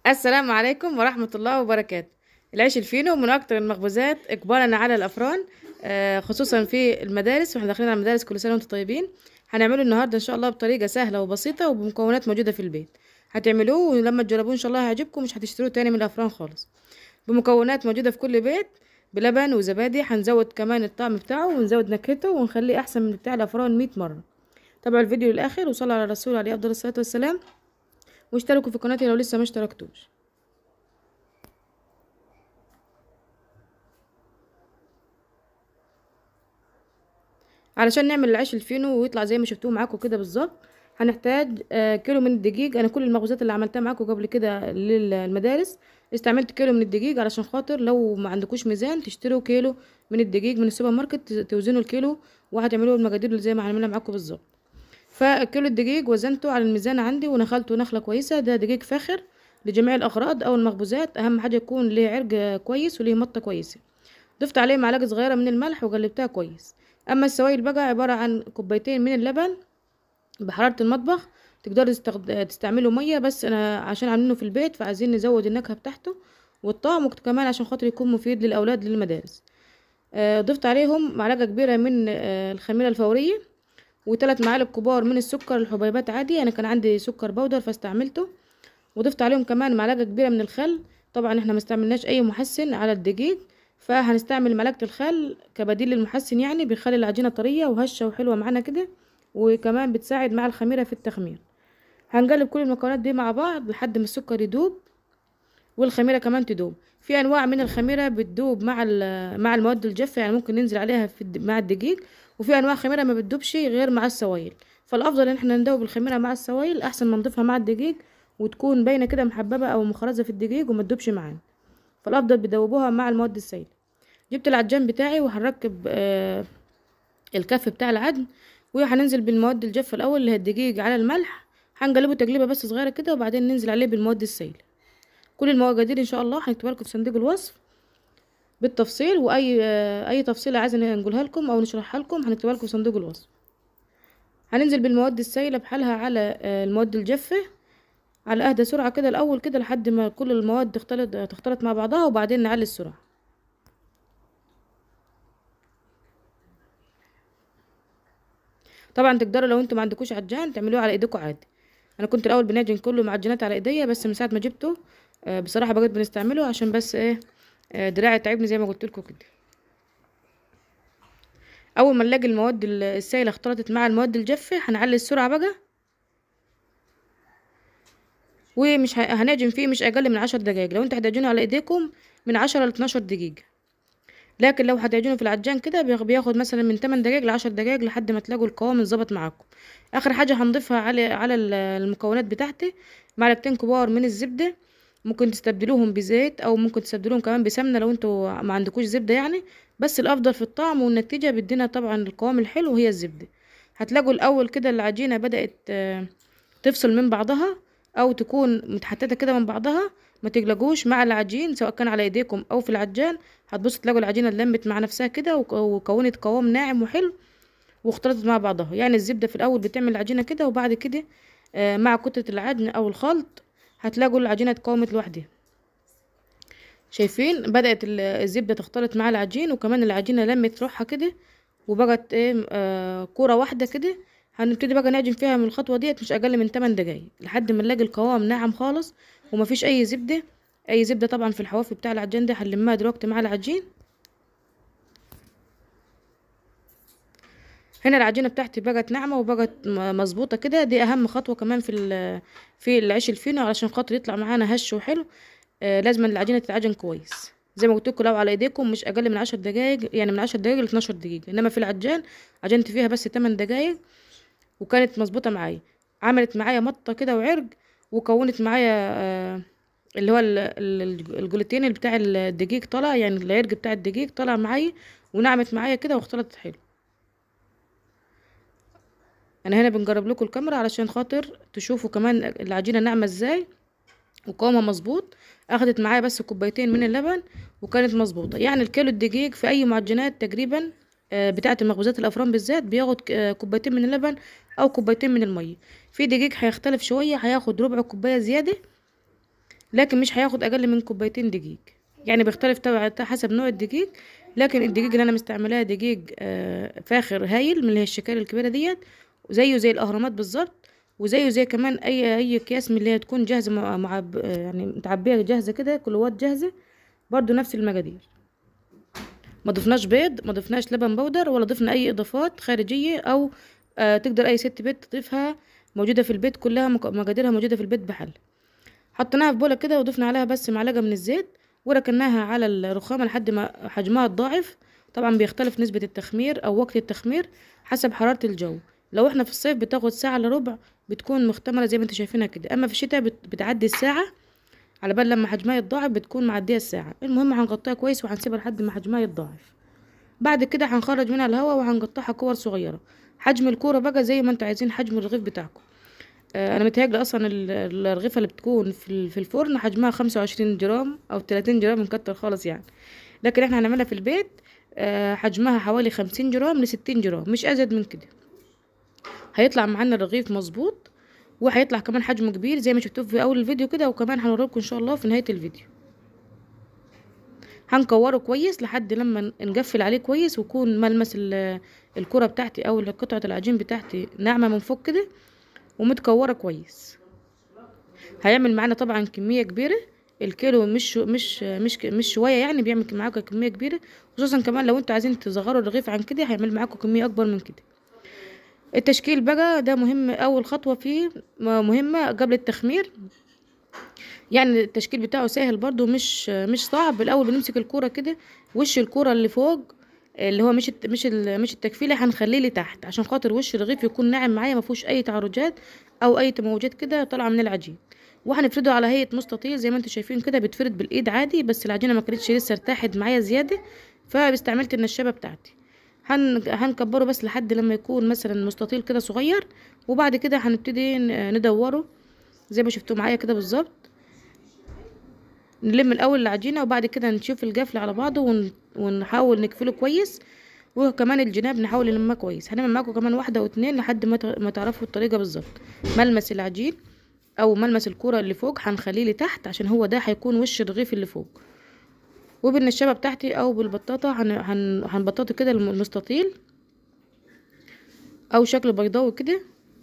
السلام عليكم ورحمة الله وبركاته العيش الفينو من أكتر المخبوزات إقبالا على الأفران آه، خصوصا في المدارس واحنا داخلين على المدارس كل سنة وانتم طيبين هنعمله النهاردة إن شاء الله بطريقة سهلة وبسيطة وبمكونات موجودة في البيت هتعملوه ولما تجربوه إن شاء الله هيعجبكم مش هتشتروه تاني من الأفران خالص بمكونات موجودة في كل بيت بلبن وزبادي هنزود كمان الطعم بتاعه ونزود نكهته ونخليه أحسن من بتاع الأفران مية مرة تابعوا الفيديو للآخر وصلوا على الرسول عليه أفضل الصلاة والسلام واشتركوا في قناتي لو لسه ما اشتركتوش علشان نعمل العيش الفينو ويطلع زي ما شفتوه معاكم كده بالظبط هنحتاج آه، كيلو من الدقيق انا كل المخبوزات اللي عملتها معاكم قبل كده للمدارس استعملت كيلو من الدقيق علشان خاطر لو ما عندكوش ميزان تشتروا كيلو من الدقيق من السوبر ماركت توزنوا الكيلو وهتعملوا المقادير زي ما هنعملها معاكم بالظبط فكيلو الدقيق وزنته على الميزان عندي ونخلته نخله كويسه ده دقيق فاخر لجميع الاغراض او المخبوزات اهم حاجه يكون ليه عرق كويس وليه مطه كويسه ضفت عليه معلقه صغيره من الملح وقلبتها كويس اما السوائل بقى عباره عن كوبايتين من اللبن بحراره المطبخ تقدروا تستخد... تستعملوا ميه بس انا عشان عاملينه في البيت فعايزين نزود النكهه بتاعته والطعم وكمان عشان خاطر يكون مفيد للاولاد للمدارس آه، ضفت عليهم معلقه كبيره من آه، الخميره الفوريه وثلاث معالق كبار من السكر الحبيبات عادي انا كان عندي سكر بودر فاستعملته وضفت عليهم كمان معلقه كبيره من الخل طبعا احنا ما استعملناش اي محسن على الدقيق فهنستعمل ملعقه الخل كبديل للمحسن يعني بيخلي العجينه طريه وهشه وحلوه معانا كده وكمان بتساعد مع الخميره في التخمير هنقلب كل المكونات دي مع بعض لحد ما السكر يدوب والخميره كمان تدوب في انواع من الخميره بتدوب مع مع المواد الجافه يعني ممكن ننزل عليها في مع الدقيق وفي انواع خميره ما بتدوبش غير مع السوائل فالافضل ان احنا ندوب الخميره مع السوائل احسن ما نضيفها مع الدقيق وتكون باينه كده محببه او مخرزه في الدقيق وما تدوبش معانا فالافضل بدوبوها مع المواد السائله جبت العجان بتاعي وهنركب آه الكف بتاع العجن وهننزل بالمواد الجافه الاول اللي هي الدقيق على الملح هنقلبه تقليبه بس صغيره كده وبعدين ننزل عليه بالمواد السائله كل المقادير ان شاء الله هنكتبها لكم في صندوق الوصف بالتفصيل واي آه اي تفصيله عايزه نقولها لكم او نشرحها لكم هنكتبها لكم في صندوق الوصف هننزل بالمواد السائله بحالها على آه المواد الجافه على اهدى سرعه كده الاول كده لحد ما كل المواد تختلط تختلط مع بعضها وبعدين نعلي السرعه طبعا تقدروا لو انتوا ما عندكوش عجان تعملوه على ايديكم عادي انا كنت الاول بنعجن كله معجنات على ايديا بس من ساعه ما جبته آه بصراحه بقيت بنستعمله عشان بس ايه آه دراعي تعبني زي ما قلت لكم كده اول ما نلاقي المواد السائله اختلطت مع المواد الجافه هنعلي السرعه بقى ومش هنعجن فيه مش اقل من عشر دقايق لو انتوا هتعجنوا على ايديكم من عشرة لاتناشر دقيقه لكن لو هتعجنوا في العجان كده بياخد مثلا من 8 دقايق ل 10 دقايق لحد ما تلاقوا القوام اتظبط معاكم اخر حاجه هنضيفها على على المكونات بتاعتي معلقتين كبار من الزبده ممكن تستبدلوهم بزيت او ممكن تستبدلوهم كمان بسمنه لو انتوا ما عندكوش زبده يعني بس الافضل في الطعم والنتيجه بيدينا طبعا القوام الحلو هي الزبده هتلاقوا الاول كده العجينه بدات تفصل من بعضها او تكون متحتته كده من بعضها ما تقلقوش مع العجين سواء كان على ايديكم او في العجان هتبصوا تلاقوا العجينه اتلمت مع نفسها كده وكونت قوام ناعم وحلو واختلطت مع بعضها يعني الزبده في الاول بتعمل العجينه كده وبعد كده آه مع كتله العجن او الخلط هتلاقوا العجينه اتقومت لوحدها شايفين بدات الزبده تختلط مع العجين وكمان العجينه لمت روحها كده وبقت ايه آه كوره واحده كده هنبتدي بقى نعجن فيها من الخطوه ديت مش اقل من 8 دقايق لحد ما نلاقي القوام ناعم خالص ومفيش اي زبده اي زبده طبعا في الحواف بتاع العجان ده هنلمها دلوقتي مع العجين هنا العجينه بتاعتي بقت ناعمه وبقت مظبوطه كده دي اهم خطوه كمان في في العيش الفينو علشان خاطر يطلع معانا هش وحلو آه لازم العجينه تتعجن كويس زي ما قلت لكم لو على ايديكم مش اقل من عشر دقايق يعني من عشر دقايق ل 12 دقيقه انما في العجان عجنت فيها بس 8 دقايق وكانت مظبوطه معايا عملت معايا مطه كده وعرق وكونت معايا آه اللي هو الجلوتين اللي بتاع الدقيق طلع يعني العرق بتاع الدقيق طلع معايا ونعمت معايا كده واختلطت حلو انا هنا بنجرب لكم الكاميرا علشان خاطر تشوفوا كمان العجينه ناعمه ازاي وقوامها مظبوط اخدت معايا بس كوبايتين من اللبن وكانت مظبوطه يعني الكيلو الدقيق في اي معجنات تقريبا بتاعه المخبوزات الافران بالذات بياخد كوبايتين من اللبن او كوبايتين من الميه في دقيق هيختلف شويه هياخد ربع كوبايه زياده لكن مش هياخد اقل من كوبايتين دقيق يعني بيختلف طبعا حسب نوع الدقيق لكن الدقيق اللي انا مستعملاه دقيق آه، فاخر هايل من اللي هي الشكال الكبيره ديت وزيه زي الاهرامات بالظبط وزيه زي كمان اي اي اكياس من اللي هي تكون جاهزه مع مع يعني متعبيه جاهزه كده كيلوات جاهزه برضو نفس المقادير ما ضفناش بيض ما ضفناش لبن بودر ولا ضفنا اي اضافات خارجيه او آه تقدر اي ست بيت تضيفها موجوده في البيت كلها مق- مقاديرها موجوده في البيت بحل حطيناها في بوله كده وضفنا عليها بس معلقه من الزيت وركناها على الرخامه لحد ما حجمها اتضاعف طبعا بيختلف نسبه التخمير او وقت التخمير حسب حراره الجو لو احنا في الصيف بتاخد ساعه الا ربع بتكون مختمره زي ما انتوا شايفينها كده اما في الشتاء بت- بتعدي الساعه على بال لما حجمها يتضاعف بتكون معديه الساعه المهم هنغطيها كويس وهنسيبها لحد ما حجمها يتضاعف بعد كده هنخرج منها الهواء وهنقطعها كور صغيره حجم الكوره بقى زي ما انتوا عايزين حجم الرغيف بتاعكم آه، انا متهيألي اصلا ال- الرغيفه اللي بتكون في ال- في الفرن حجمها خمسة وعشرين جرام او تلاتين جرام مكتر خالص يعني لكن احنا هنعملها في البيت آه، حجمها حوالي خمسين جرام لستين جرام مش ازيد من كده هيطلع معانا الرغيف مظبوط وهيطلع كمان حجمه كبير زي ما شفتوه في اول الفيديو كده وكمان هنوريكم ان شاء الله في نهايه الفيديو هنكوره كويس لحد لما نقفل عليه كويس ويكون ملمس ال- الكرة بتاعتي او قطعة العجين بتاعتي ناعمة من فوق كده ومتكورة كويس هيعمل معانا طبعا كمية كبيرة الكيلو مش مش مش مش شوية يعني بيعمل معاكم كمية كبيرة خصوصا كمان لو انتوا عايزين تصغروا الرغيف عن كده هيعمل معاكم كمية اكبر من كده التشكيل بقى ده مهم اول خطوة فيه مهمة قبل التخمير يعني التشكيل بتاعه سهل برضو مش مش صعب الاول بنمسك الكوره كده وش الكوره اللي فوق اللي هو مش الت- مش ال- مش التكفيله هنخليه لتحت عشان خاطر وش الرغيف يكون ناعم معايا ما فيهوش اي تعرجات او اي تموجات كده طالعه من العجين وهنفرده على هيئه مستطيل زي ما انتم شايفين كده بتفرد بالايد عادي بس العجينه ما كانتش لسه ارتاحت معايا زياده فاستعملت النشابه بتاعتي هن... هنكبره بس لحد لما يكون مثلا مستطيل كده صغير وبعد كده هنبتدي ن- ندوره زي ما شفتوا معايا كده بالظبط نلم الاول العجينه وبعد كده نشوف القفل على بعضه ون... ونحاول نقفله كويس وكمان الجناب نحاول نلمها كويس هنعمل معاكم كمان واحده واتنين لحد ما, ت... ما تعرفوا الطريقه بالظبط ملمس العجين او ملمس الكوره اللي فوق هنخليه لتحت عشان هو ده هيكون وش الرغيف اللي فوق وبالنشابه بتاعتي او بالبطاطا هن... هن... هنبططه كده الم- المستطيل او شكل بيضاوي كده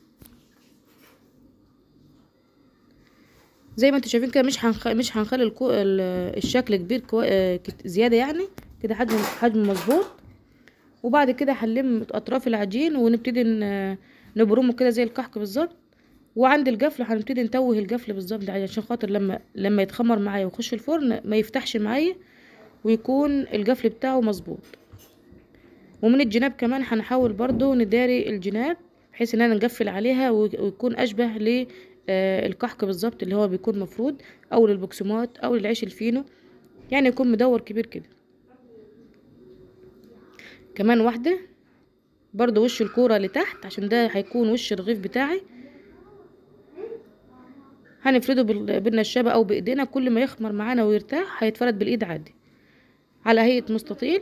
زي ما انتوا شايفين كده مش هنخ... مش هنخلي الكو... ال- الشكل كبير كو... آه، كت- زياده يعني كده حجم حجم مظبوط وبعد كده هنلم اطراف العجين ونبتدي ن- نبرمه كده زي الكحك بالظبط وعند القفل هنبتدي نتوه القفل بالظبط ده عشان خاطر لما لما يتخمر معايا ويخش الفرن ما يفتحش معايا ويكون القفل بتاعه مظبوط ومن الجناب كمان هنحاول برضو نداري الجناب بحيث ان انا نقفل عليها وي- ويكون اشبه للكحك بالظبط اللي هو بيكون مفروض او للبقسماط او للعيش الفينو يعني يكون مدور كبير كده كمان واحدة برضو وش الكورة لتحت عشان ده هيكون وش الرغيف بتاعي هنفرده بال- بالنشابة او بايدينا كل ما يخمر معانا ويرتاح هيتفرد بالايد عادي على هيئة مستطيل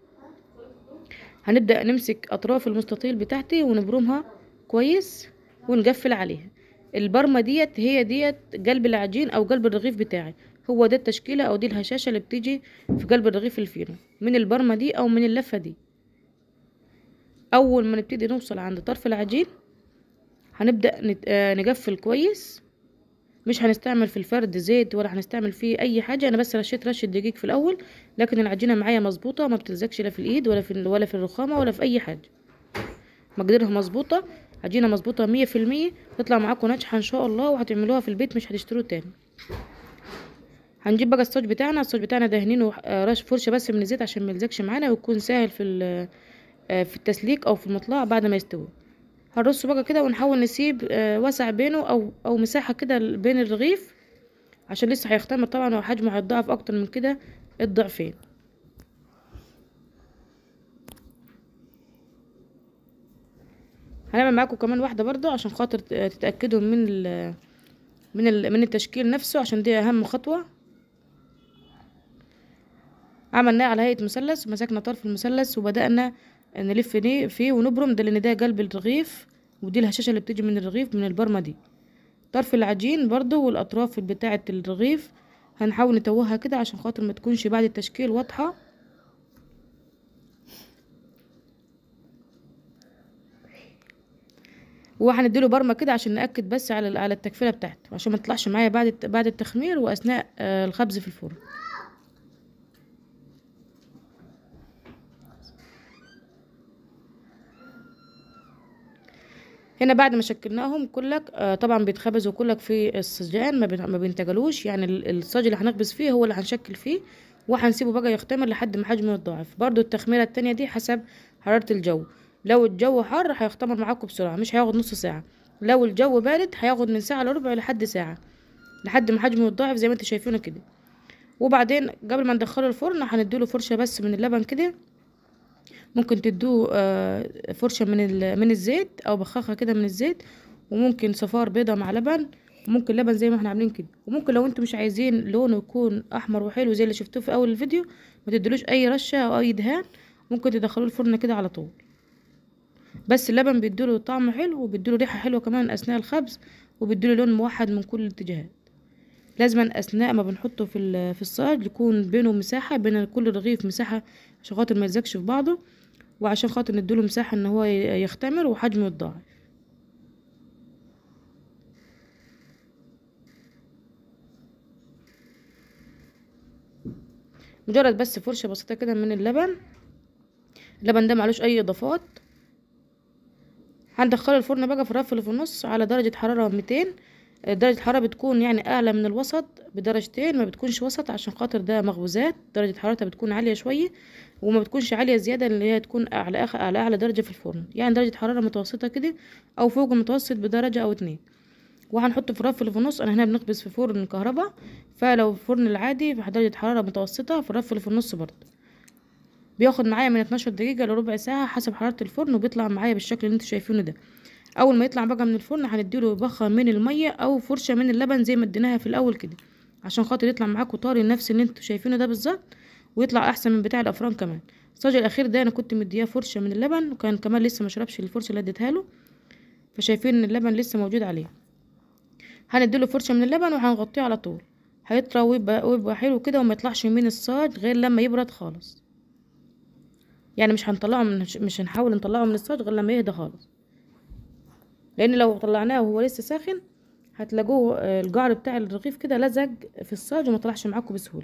هنبدأ نمسك أطراف المستطيل بتاعتي ونبرمها كويس ونقفل عليها البرمة ديت هي ديت قلب العجين أو قلب الرغيف بتاعي هو ده التشكيلة أو دي الهشاشة اللي بتيجي في قلب الرغيف الفينو من البرمة دي أو من اللفة دي أول ما نبتدي نوصل عند طرف العجين هنبدأ نت- آه، نقفل كويس مش هنستعمل في الفرد زيت ولا هنستعمل فيه اي حاجه انا بس رشيت رشه دقيق في الاول لكن العجينه معايا مظبوطه ما بتلزقش لا في الايد ولا في ولا في الرخامه ولا في اي حاجه مقدارها مظبوطه عجينه مظبوطه مية في المية تطلع معاكم ناجحه ان شاء الله وهتعملوها في البيت مش هتشتروه تاني هنجيب بقى الصاج بتاعنا الصاج بتاعنا دهنينه آه، رش فرشه بس من الزيت عشان ما يلزقش معانا ويكون سهل في ال- آه، في التسليك او في المطلع بعد ما يستوي هنرصه بقى كده ونحاول نسيب آه، وسع بينه او او مساحه كده بين الرغيف عشان لسه هيختمر طبعا وحجمه هيتضاعف اكتر من كده الضعفين هنعمل معاكم كمان واحده برضو عشان خاطر ت- تتاكدوا من ال من ال من التشكيل نفسه عشان دي اهم خطوه عملناه على هيئه مثلث ومسكنا طرف المثلث وبدانا نلف دي فيه ونبرم ده لان ده قلب الرغيف ودي الهشاشه اللي بتيجي من الرغيف من البرمه دي طرف العجين برضو والاطراف بتاعه الرغيف هنحاول نتوهها كده عشان خاطر ما تكونش بعد التشكيل واضحه وهنديله برمه كده عشان ناكد بس على على التكفيله بتاعته عشان ما تطلعش معايا بعد بعد التخمير واثناء آه، الخبز في الفرن هنا بعد ما شكلناهم كلك آه، طبعا بيتخبزوا كلك في الصاجين ما بين- ما بينتجلوش يعني ال- الصاج اللي هنخبز فيه هو اللي هنشكل فيه وهنسيبه بقى يختمر لحد ما حجمه يتضاعف برضو التخميره التانية دي حسب حراره الجو لو الجو حر هيختمر معاكم بسرعه مش هياخد نص ساعه لو الجو بارد هياخد من ساعه لربع لحد ساعه لحد ما حجمه يتضاعف زي ما انتوا شايفينه كده وبعدين قبل ما ندخله الفرن هنديله فرشه بس من اللبن كده ممكن تدوه آه، فرشة من ال- من الزيت او بخاخة كده من الزيت وممكن صفار بيضة مع لبن وممكن لبن زي ما احنا عاملين كده وممكن لو انتم مش عايزين لونه يكون احمر وحلو زي اللي شفتوه في اول الفيديو ما تدلوش اي رشة او اي دهان ممكن تدخلوه الفرن كده على طول بس اللبن بيديله طعم حلو وبيديله ريحة حلوة كمان اثناء الخبز وبيديله لون موحد من كل الاتجاهات لازما اثناء ما بنحطه في ال- في الصاج يكون بينه مساحة بين كل رغيف مساحة عشان خاطر ما يلزقش في بعضه وعشان خاطر نديله مساحة ان هو ي- يختمر وحجمه يتضاعف مجرد بس فرشة بسيطة كده من اللبن اللبن ده معلوش اي اضافات هندخله الفرن بقى في الرف اللي في النص على درجة حرارة 200 درجة حرارة بتكون يعني أعلى من الوسط بدرجتين ما بتكونش وسط عشان خاطر ده مخبوزات درجة حرارتها بتكون عالية شوية وما بتكونش عالية زيادة اللي هي تكون على أخ... على أعلى درجة في الفرن يعني درجة حرارة متوسطة كده أو فوق المتوسط بدرجة أو اتنين وهنحطه في الرف اللي في النص أنا هنا بنخبز في فرن كهرباء فلو الفرن العادي في درجة حرارة متوسطة في الرف اللي في النص برضه بياخد معايا من 12 دقيقة لربع ساعة حسب حرارة الفرن وبيطلع معايا بالشكل اللي انتوا شايفينه ده اول ما يطلع بقى من الفرن هنديله بخة من المية او فرشة من اللبن زي ما اديناها في الاول كده عشان خاطر يطلع معاكم طاري نفس اللي انتوا شايفينه ده بالظبط ويطلع احسن من بتاع الافران كمان الصاج الاخير ده انا كنت مدياه فرشة من اللبن وكان كمان لسه ما شربش الفرشة اللي اديتها له فشايفين ان اللبن لسه موجود عليه هنديله فرشة من اللبن وهنغطيه على طول هيطرى ويبقى, ويبقى حلو كده وما يطلعش من الصاج غير لما يبرد خالص يعني مش هنطلعه من مش هنحاول نطلعه من الصاج غير لما يهدى خالص لان لو طلعناه وهو لسه ساخن هتلاقوه آه، الجعر بتاع الرغيف كده لزج في الصاج وما طلعش معاكم بسهوله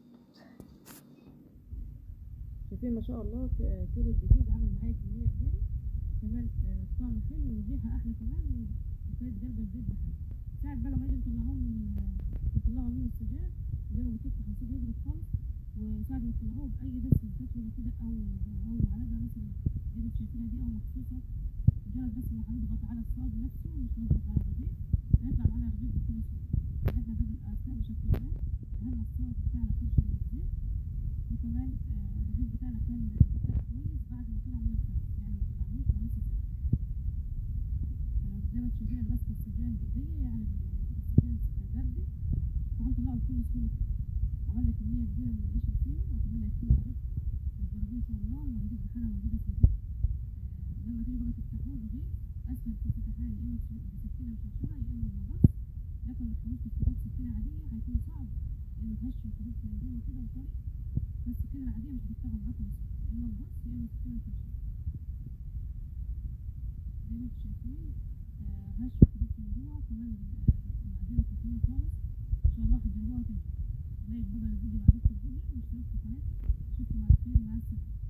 شايفين ما شاء الله ك- آه، كيلو الدقيق عمل معايا كميه كبيره كمان آه، طعم حلو والريحه احلى كمان وكانت جلبه البيت بحاجه ساعة بقى ما نيجي نطلعوه من نطلعه من السجاد زي ما قلت لكم هنسيبه يبرد خالص وساعة ما تطلعوه بأي بس سباتولا كده أو أو معلقة مثلا اللي انتوا شايفينها دي أو مخصوصة مجرد بس ما هنضغط على الصاج نفسه مش نضغط على الرغيف هيطلع معانا الرغيف بكل سهولة احنا قبل أثناء ما شكلناه دهنا الصاج بتاعنا فرشة من الزيت وكمان آه، الرغيف بتاعنا كان ارتاح كويس بعد ما طلع من الفرن يعني ما طلعناهوش ولسه ساخن زي ما انتوا شايفين انا ماسكه السجان بايديا يعني السجان باردة فهنطلعه بكل سهولة كده عملنا كمية كبيرة من العيش الفينو وأتمنى يكون عجبكم وتجربوه إن شاء الله والرغيف بحالة موجودة في البيت آه، لما تيجي بقى تفتحوه الرغيف أسهل في الفتحان يا إما بسكينة مشرشرة يا إما بمغص لكن ما تحاولوش تفتحوه بسكينة عادية هيكون صعب لأنه هش الخروج من جوه كده وطري فالسكينة العادية مش هتشتغل معاكم بسهولة يا إما بمغص يا إما سكينة مشرشرة زي ما انتوا شايفين آه، هش الخروج من جوه كمان آه، العجينة خفيفة خالص إن شاء الله هتجربوها تاني لايك بقى الفيديو لو عجبكم الفيديو واشتراك في قناتي اشوفكم على خير مع السلامة